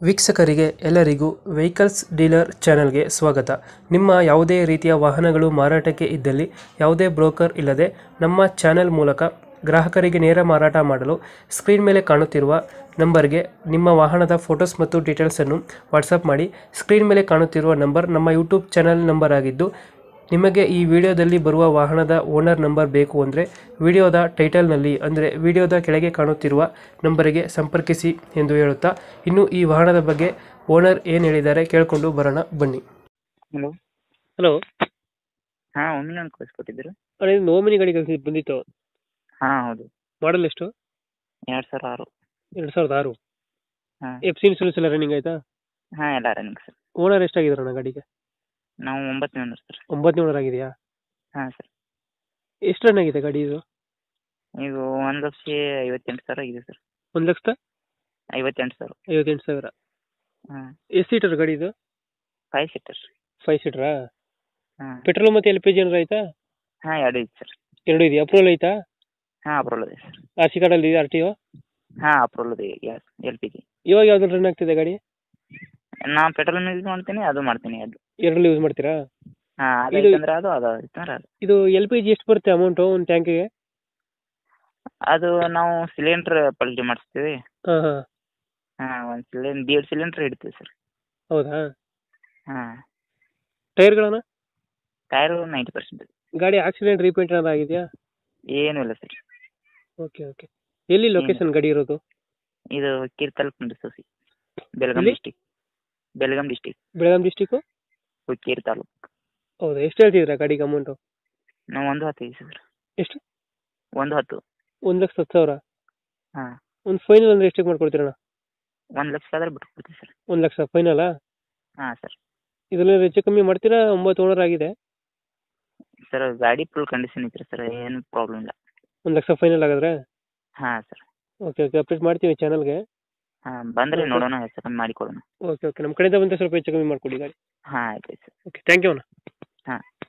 ವೀಕ್ಷಕರಿಗೆ ಎಲ್ಲರಿಗೂ vehicles dealer ಚಾನೆಲ್ಗೆ ಸ್ವಾಗತ ನಿಮ್ಮ ಯಾವುದೇ ರೀತಿಯ ವಾಹನಗಳು ಮಾರಾಟಕ್ಕೆ ಇದ್ದಲ್ಲಿ ಯಾವುದೇ ಬ್ರೋಕರ್ ಇಲ್ಲದೆ ನಮ್ಮ ಚಾನೆಲ್ ಮೂಲಕ ಗ್ರಾಹಕರಿಗೆ ನೇರ ಮಾರಾಟ ಮಾಡಲು ಸ್ಕ್ರೀನ್ ಮೇಲೆ ಕಾಣುತ್ತಿರುವ ನಂಬರ್ಗೆ ನಿಮ್ಮ ವಾಹನದ ಫೋಟೋಸ್ ಮತ್ತು ಡೀಟೇಲ್ಸನ್ನು ವಾಟ್ಸಪ್ ಮಾಡಿ ಸ್ಕ್ರೀನ್ ಮೇಲೆ ಕಾಣುತ್ತಿರುವ ನಂಬರ್ ನಮ್ಮ ಯೂಟ್ಯೂಬ್ ಚಾನೆಲ್ ನಂಬರ್ ಆಗಿದ್ದು ನಿಮಗೆ ಈ ವಿಡಿಯೋದಲ್ಲಿ ಬರುವ ವಾಹನದ ಓನರ್ ನಂಬರ್ ಬೇಕು ಅಂದರೆ ವಿಡಿಯೋದ ಟೈಟಲ್ನಲ್ಲಿ ಅಂದರೆ ವಿಡಿಯೋದ ಕೆಳಗೆ ಕಾಣುತ್ತಿರುವ ನಂಬರಿಗೆ ಸಂಪರ್ಕಿಸಿ ಎಂದು ಹೇಳುತ್ತಾ ಇನ್ನು ಈ ವಾಹನದ ಬಗ್ಗೆ ಓನರ್ ಏನು ಹೇಳಿದ್ದಾರೆ ಕೇಳಿಕೊಂಡು ಬರೋಣ ಬನ್ನಿ ಹಲೋ ಹಲೋ ಹಾಂ ಒಮ್ಮೆ ನಾನು ಕಳಿಸ್ಕೊಟ್ಟಿದ್ದೀರಿ ಅದೇ ನೋಮಿನಿ ಗಾಡಿ ಕಳ್ಸಿ ಬಂದಿತ್ತು ಹಾಂ ಹೌದು ಮಾಡಲ್ ಎಷ್ಟು ಎರಡು ಸಾವಿರ ಆರು ಎರಡು ಸಾವಿರದ ಆರು ಹಾಂ ಎಫ್ ಸಿ ಇನ್ಸೂರೆನ್ಸ್ ಎಲ್ಲ ರನ್ನಿಂಗ್ ಆಯ್ತಾ ಹಾಂ ಎಲ್ಲ ರನ್ನಿಂಗ್ ಸರ್ ಓನರ್ ಎಷ್ಟಾಗಿದಾರಣ್ಣ ಗಾಡಿಗೆ ನಾವು ಒಂಬತ್ತು ಜನ ಸರ್ ಒಂಬತ್ತನೇ ಓನರ್ ಆಗಿದೆಯಾ ಹಾಂ ಸರ್ ಎಷ್ಟು ರನ್ ಆಗಿದೆ ಗಾಡಿ ಇದು ಇದು ಒಂದು ಲಕ್ಷ ಐವತ್ತೆಂಟು ಸಾವಿರ ಆಗಿದೆ ಸರ್ ಒಂದು ಲಕ್ಷದ ಐವತ್ತೆಂಟು ಸಾವಿರ ಐವತ್ತೆಂಟು ಸಾವಿರ ಹಾಂ ಎಷ್ಟು ಸೀಟರ್ ಗಾಡಿ ಇದು ಫೈವ್ ಸೀಟರ್ ಫೈವ್ ಸೀಟ್ರಾ ಹಾಂ ಪೆಟ್ರೋಲ್ ಮತ್ತು ಎಲ್ ಪಿ ಜಿ ಏನಾರು ಆಯ್ತಾ ಹಾಂ ಎರಡು ಇದೆ ಸರ್ ಎರಡು ಇದೆಯಾ ಅಪ್ರೂವಲ್ ಆಯ್ತಾ ಹಾಂ ಅಪ್ರೋಲ್ ಇದೆ ಸರ್ ಆರ್ ಸಿ ಕಾರ್ಡಲ್ಲಿ ಇದೆ ಆರ್ ಟಿ ಒ ಹಾಂ ಅಪ್ರೋಲ್ ಇದೆ ಗ್ಯಾಸ್ ಎಲ್ ಪಿ ಜಿ ಇವಾಗ ಯಾವ್ದು ರನ್ ಆಗ್ತಿದೆ ಗಾಡಿ ನಾನು ಪೆಟ್ರೋಲ್ ಯೂಸ್ ಮಾಡ್ತೀನಿ ಅದು ಮಾಡ್ತೀನಿ ಅದು ಎರಡರಲ್ಲಿ ಯೂಸ್ ಮಾಡ್ತೀರಾ ಹಾಂ ಅದು ಇದು- ಐತಂದ್ರೆ ಅದು ಅದು ಐತಂದ್ರೆ ಅದು ಇದು ಎಲ್ ಪಿ ಜಿ ಎಷ್ಟು ಬರುತ್ತೆ ಅಮೌಂಟು ಒಂದು ಟ್ಯಾಂಕಿಗೆ ಅದು ನಾವು ಸಿಲಿಂಡ್ರ್ ಪಲ್ಟಿ ಮಾಡಿಸ್ತೀವಿ ಹಾಂ ಹಾಂ ಹಾಂ ಒಂದು ಸಿಲಿಂಡ್ ದೇಡ್ ಸಿಲಿಂಡ್ರ್ ಇಡ್ತೀವಿ ಸರ್ ಹೌದಾ ಹಾಂ ಟೈರ್ಗಳನ್ನ ಟೈರು ನೈಂಟಿ ಪರ್ಸೆಂಟ್ ಗಾಡಿ ಆಕ್ಸಿಡೆಂಟ್ ರೀಪೇಂಟ್ ಏನಾದ್ರು ಆಗಿದೆಯಾ ಏನೂ ಇಲ್ಲ ಸರ್ ಓಕೆ ಓಕೆ ಎಲ್ಲಿ ಲೊಕೇಶನ್ ಗಾಡಿ ಇರೋದು ಇದು ಕಿರ್ತಲ್ ಸೊಸಿ ಬೆಳಗಾಂ ಎಲ್ಲಿ? District Belgaum district Belgaum district Hukkeri taluk ಹೌದಾ ಎಷ್ಟು ಹೇಳ್ತಿದ್ದೀರಾ ಗಾಡಿಗೆ ಅಮೌಂಟು ನಾವು ಒಂದು ಹತ್ತು ಇದೆ ಸರ್ ಎಷ್ಟು ಒಂದು ಹತ್ತು ಒಂದು ಲಕ್ಷ ಹತ್ತು ಸಾವಿರ ಹಾಂ ಒಂದು ಫೈನಲ್ ಅಂದರೆ ಎಷ್ಟಕ್ಕೆ ಮಾಡ್ಕೊಡ್ತೀರಣ್ಣ ಒಂದು ಲಕ್ಷ ಆದ್ರೆ ಬಿಟ್ಕೊಡ್ತೀವಿ ಸರ್ ಒಂದು ಲಕ್ಷ ಫೈನಲಾ ಹಾಂ ಸರ್ ಇದರಲ್ಲಿ ಹೆಚ್ಚು ಕಮ್ಮಿ ಮಾಡ್ತೀರಾ ಒಂಬತ್ತು ಓನರ್ ಆಗಿದೆ ಸರ್ ಗಾಡಿ ಫುಲ್ ಕಂಡೀಷನ್ ಐತ್ರಿ ಸರ್ ಏನು ಪ್ರಾಬ್ಲಮ್ ಇಲ್ಲ ಒಂದು ಲಕ್ಷ ಫೈನಲ್ ಆಗಿದ್ರೆ ಹಾಂ ಸರ್ ಓಕೆ ಓಕೆ ಅಪ್ಡೇಟ್ ಮಾಡ್ತೀವಿ ಚಾನಲ್ಗೆ ಹಾಂ ಬಂದರೆ Okay. ನೋಡೋಣ ಹೆಸರು ಮಾಡಿಕೊಡೋಣ ಓಕೆ ಓಕೆ ನಮ್ಮ ಕಡೆಯಿಂದ ಬಂದರೆ ಸ್ವಲ್ಪ ಹೆಚ್ಚು ಕಮ್ಮಿ ಮಾಡಿಕೊಡಿ ಗಾಡಿ ಹಾಂ ಆಯ್ತು ಸರ್ ಓಕೆ ಥ್ಯಾಂಕ್ ಯು ಅಣ್ಣ ಹಾಂ